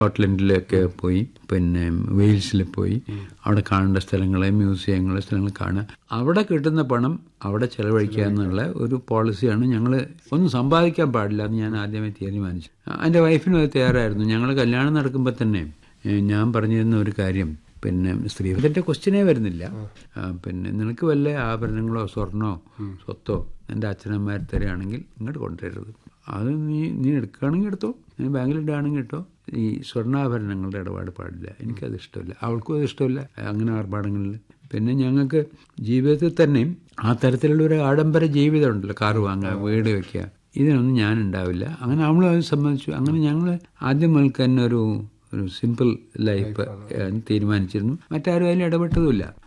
സ്കോട്ട്ലൻഡിലൊക്കെ പോയി പിന്നെ വെയിൽസിൽ പോയി അവിടെ കാണേണ്ട സ്ഥലങ്ങളെ മ്യൂസിയങ്ങൾ സ്ഥലങ്ങൾ കാണുക അവിടെ കിട്ടുന്ന പണം അവിടെ ചെലവഴിക്കുക എന്നുള്ള ഒരു പോളിസിയാണ് ഞങ്ങൾ ഒന്നും സമ്പാദിക്കാൻ പാടില്ല എന്ന് ഞാൻ ആദ്യമേ തീരുമാനിച്ചു എൻ്റെ വൈഫിനും അത് തയ്യാറായിരുന്നു ഞങ്ങൾ കല്യാണം നടക്കുമ്പോൾ തന്നെ ഏഹ്, ഞാൻ പറഞ്ഞിരുന്ന ഒരു കാര്യം പിന്നെ സ്ത്രീധന്റെ ക്വസ്റ്റ്യനേ വരുന്നില്ല ആ, പിന്നെ നിനക്ക് വല്ല ആഭരണങ്ങളോ സ്വർണോ സ്വത്തോ എൻ്റെ അച്ഛനമ്മമാർ തരികയാണെങ്കിൽ ഇങ്ങോട്ട് കൊണ്ടുവരരുത് അത് നീ നീ എടുക്കുകയാണെങ്കിൽ എടുത്തോ നീ ബാങ്കിൽ ഇടുകയാണെങ്കിൽ ഇട്ടോ ഈ സ്വർണ്ണാഭരണങ്ങളുടെ ഇടപാട് പാടില്ല എനിക്കത് ഇഷ്ടമില്ല അവൾക്കും അത് ഇഷ്ടമില്ല അങ്ങനെ ആർഭാടങ്ങളിൽ പിന്നെ ഞങ്ങൾക്ക് ജീവിതത്തിൽ തന്നെ ആ തരത്തിലുള്ള ഒരു ആഡംബര ജീവിതം ഉണ്ടല്ലോ കാറ് വാങ്ങുക വീട് വെക്കുക ഇതിനൊന്നും ഞാൻ ഉണ്ടാവില്ല അങ്ങനെ അവളും അത് സംബന്ധിച്ചു അങ്ങനെ ഞങ്ങൾ ആദ്യം മുതൽക്ക് തന്നെ ഒരു ഒരു സിമ്പിൾ ലൈഫ് തീരുമാനിച്ചിരുന്നു മറ്റാരും അതിൽ ഇടപെട്ടതുമില്ല